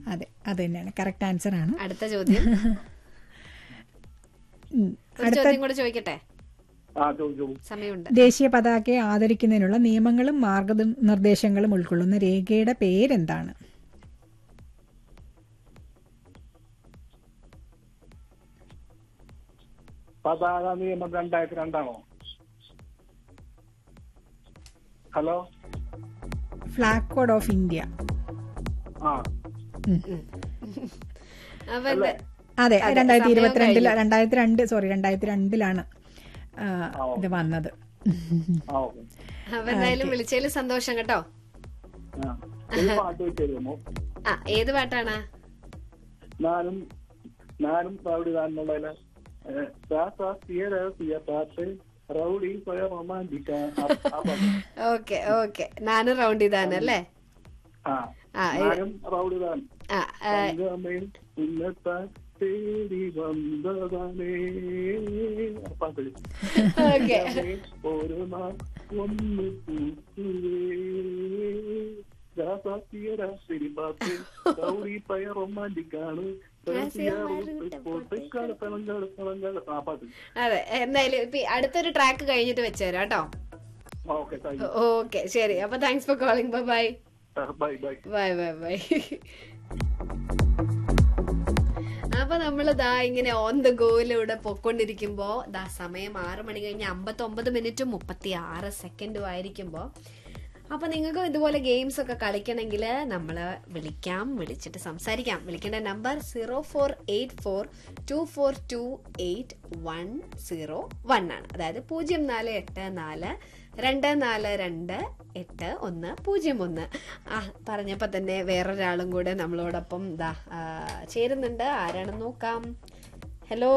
അതെ അത് തന്നെയാണ് കറക്റ്റ് ആൻസർ ആണ് അടുത്ത ചോദ്യം ഉം. ഒരു അടുത്ത ചോദ്യം കൂടെ ചോദിക്കട്ടെ ആ ചോദിച്ചോളൂ സമയമുണ്ട് ദേശീയ പതാകയെ ആദരിക്കുന്നതിനുള്ള നിയമങ്ങളും മാർഗനിർദ്ദേശങ്ങളും ഉൾക്കൊള്ളുന്ന രേഖയുടെ പേരെന്താണ് പതാക നിയമം രണ്ടായിരത്തി രണ്ടാണോ hello flag code of India ആ അപ്പൊ എന്താ അതെ അതെ, രണ്ടായിരത്തി സമയം ഇരുപത്തിരണ്ടിൽ കഴിഞ്ഞു. രണ്ടായിരത്തി രണ്ട് സോറി രണ്ടായിരത്തി രണ്ടിലാണ് ആ, ഇത് വന്നത് ആ ഓക്കെ അപ്പൊ എന്തായാലും വിളിച്ചതിൽ സന്തോഷം കേട്ടോ ആ ഒരു പാട്ട് വെച്ച് തരുമോ ആ ഏത് പാട്ടാണ് ഞാനും ഞാനും റൗഡി താനുള്ളതില് പാട്ട് റൗഡി സ്വയ റൊമാൻറ്റിക്ക ആ പാട്ട് ഓക്കെ ഓക്കെ നാനും റൗണ്ട് ചെയ്താണ് അല്ലേ ആ ആ, ഇത്- ഞാനും റൗഡി താൻ ആ ആ, തങ്കമേ ഉന്നത തേടി വന്നതാനേ ആ പാട്ട് ഓക്കെ ഒരു നാൾ ഒന്ന് പൂക്കുവേ രാസാത്തിയ രാത്രി പാട്ട് ഗൗരി പയ റൊമാൻറ്റിക്കാണ് ആ പാട്ട് അതെ എന്തായാലും ഇപ്പൊ ഈ അടുത്തൊരു ട്രാക്ക് കഴിഞ്ഞിട്ട് വെച്ചുതരാം കേട്ടോ ഓക്കെ താങ്ക് യു ഓക്കെ ശരി അപ്പൊ thanks for calling bye bye bye bye bye bye bye അപ്പൊ നമ്മള് ദാ ഇങ്ങനെ ഓൺ ദ ഗോയിലൂടെ പൊക്കൊണ്ടിരിക്കുമ്പോ ദാ സമയം ആറ് മണി കഴിഞ്ഞ് അമ്പത്തി ഒമ്പത് മിനിറ്റും മുപ്പത്തി ആറ് സെക്കൻഡും ആയിരിക്കുമ്പോ അപ്പൊ നിങ്ങൾക്ക് ഇതുപോലെ ഗെയിംസ് ഒക്കെ കളിക്കണമെങ്കിൽ നമ്മൾ വിളിക്കാം വിളിച്ചിട്ട് സംസാരിക്കാം വിളിക്കേണ്ട number zero four eight four two four two eight one zero one ആണ് അതായത് പൂജ്യം നാല് എട്ട് നാല് രണ്ട് നാല് രണ്ട് എട്ട് ഒന്ന് പൂജ്യം ഒന്ന് ആ പറഞ്ഞപ്പോൾ തന്നെ വേറൊരാളും കൂടെ നമ്മളോടൊപ്പം ഇതാ ആ, ചേരുന്നുണ്ട് ആരാണെന്ന് നോക്കാം ഹലോ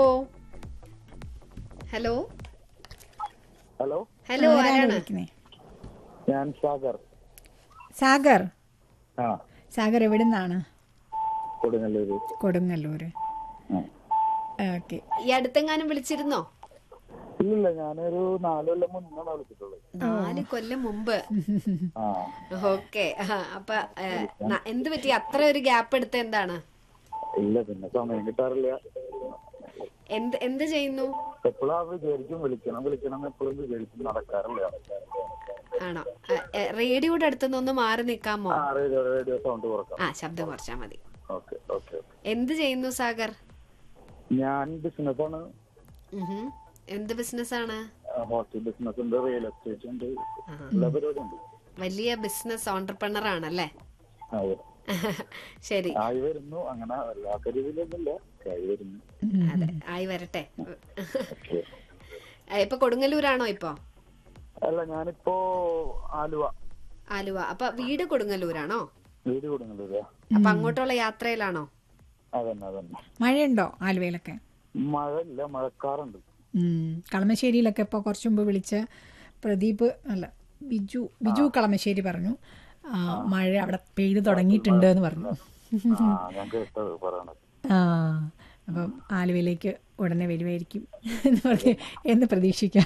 ഹലോ ഹലോ ഹലോ ആരാണ് ആരാണ് വിളിക്കുന്നേ ഞാൻ സാഗർ സാഗർ ആ സാഗർ എവിടെ നിന്നാണ് കൊടുങ്ങല്ലൂര് കൊടുങ്ങല്ലൂര് ഓക്കെ ഈ അടുത്തെങ്ങാനും വിളിച്ചിരുന്നോ ഇല്ലില്ല ഞാനൊരു നാല് കൊല്ലം മുന്നാണ് വിളിച്ചിട്ടുള്ളത് നാല് കൊല്ലം മുമ്പ് ആ ഓക്കെ അപ്പൊ ഏ, ന- എന്ത് പറ്റി അത്ര ഒരു ഗ്യാപ്പ് എടുത്ത എന്താണ് ഇല്ല പിന്നെ സമയം കിട്ടാറില്ല എന്ത് എന്ത് ചെയ്യുന്നു എപ്പോഴും ആ വിചാരിക്കും വിളിക്കണം വിളിക്കണം എന്ന് എപ്പോഴും വിചാരിക്കും നടക്കാറില്ല ആണോ ഏ, ഏ, റേഡിയോയുടെ അടുത്തുനിന്ന് ഒന്ന് മാറി നിൽക്കാമോ ആ റേഡിയോ റേഡിയോ സൗണ്ട് കുറക്കാം ആ ശബ്ദം കുറച്ചാ മതി ഓക്കെ ഓക്കെ എന്ത് ചെയ്യുന്നു സാഗർ ഞാൻ ബിസിനസ്സാണ് ഉഹും. എന്ത് ബിസിനസ് ആണ് ഹോസ്റ്റൽ ബിസിനസ് ഉണ്ട് റിയൽ എസ്റ്റേറ്റ് ഉണ്ട് എല്ലാ പരിപാടിയും ഉണ്ട് വലിയ ബിസിനസ് ഓണ്ടർപ്രണർ ആണല്ലേ അതെ ശരി ആയി വരുന്നു അങ്ങനെ വല്ലാത്ത രീതിയിലൊന്നുമില്ല ആയി വരുന്നു അതെ ആയി വരട്ടെ ഓക്കെ ഏ, ഇപ്പൊ കൊടുങ്ങല്ലൂരാണോ ഇപ്പൊ അല്ല ഞാനിപ്പോ ആലുവ ആലുവ അപ്പൊ വീട് കൊടുങ്ങല്ലൂരാണോ വീട് കൊടുങ്ങല്ലൂരാ അപ്പൊ അങ്ങോട്ടുള്ള യാത്രയിലാണോ അതന്നെ അതന്നെ മഴയുണ്ടോ ആലുവയിലൊക്കെ മഴ ഇല്ല മഴക്കാറുണ്ട് ഉം. കളമശ്ശേരിയിലൊക്കെ ഇപ്പോൾ കുറച്ച് മുമ്പ് വിളിച്ച പ്രദീപ് അല്ല ബിജു ബിജു കളമശ്ശേരി പറഞ്ഞു ആ, മഴ അവിടെ പെയ്ത് തുടങ്ങിയിട്ടുണ്ട് എന്ന് പറഞ്ഞു ആ ഞാൻ കേട്ടത് പറയണത് ആ അപ്പം ആലുവയിലേക്ക് ഉടനെ വരുമായിരിക്കും എന്ന് പറഞ്ഞ് എന്ന് പ്രതീക്ഷിക്കാം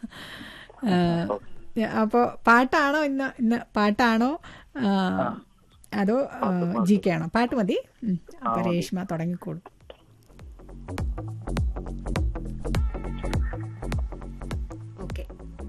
അപ്പോൾ പാട്ടാണോ ഇന്ന് ഇന്ന് പാട്ടാണോ ആ, അതോ ജി കെ ആണോ പാട്ട് മതി ഉം. അപ്പൊ രേഷ്മ തുടങ്ങിക്കോളൂ ഓക്കെ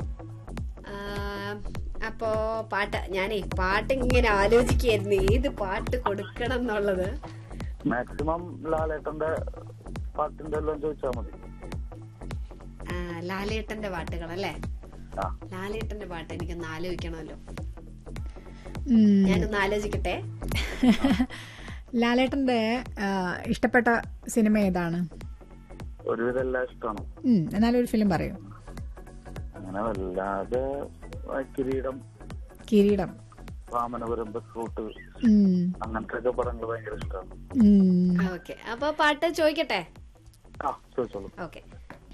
അപ്പോ പാട്ട് ഞാനേ പാട്ട് ഇങ്ങനെ ആലോചിക്കായിരുന്നു ഏത് പാട്ട് കൊടുക്കണം എന്നുള്ളത് മാക്സിമം ലാലേട്ടന്റെ പാട്ടിന്റെ എല്ലാം ചോദിച്ചാൽ മതി ആ, ലാലേട്ടന്റെ പാട്ടുകളല്ലേ ആ ലാലേട്ടന്റെ പാട്ട് എനിക്കൊന്ന് ആലോചിക്കണമല്ലോ ഉം. ഞാനൊന്ന് ആലോചിക്കട്ടെ ലാലേട്ടന്റെ ആ, ഇഷ്ടപ്പെട്ട സിനിമ ഏതാണ് ഒരുവിധം എല്ലാം ഇഷ്ടമാണ് ഉം, എന്നാലും ഒരു ഫിലിം പറയൂ അങ്ങനെ വല്ലാതെ ആ, കിരീടം കിരീടം വാമനപുരം ബസ് റൂട്ട് ഉം, അങ്ങനത്തെ ഒക്കെ പടങ്ങൾ ഭയങ്കര ഇഷ്ടമാണ് ഉം. ഓക്കെ അപ്പൊ പാട്ട് ചോദിക്കട്ടെ ആ ചോദിച്ചോളൂ ഓക്കെ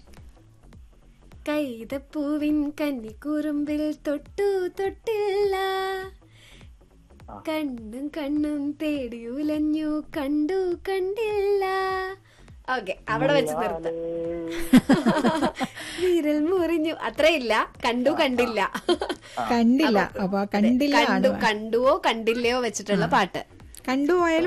കൈതപ്പൂവിൻ കന്നിക്കുറുമ്പിൽ തൊട്ടു തൊട്ടില്ല കണ്ണും കണ്ണും തേടി ഉലഞ്ഞു കണ്ടു കണ്ടില്ല ഓക്കെ അവിടെ വെച്ച് നിർത്താം വിരൽ മുറിഞ്ഞു അത്രയില്ല കണ്ടു കണ്ടില്ല കണ്ടില്ല അപ്പൊ കണ്ടില്ല കണ്ടു കണ്ടുവോ കണ്ടില്ലയോ വെച്ചിട്ടുള്ള പാട്ട് കണ്ടുപോയാലും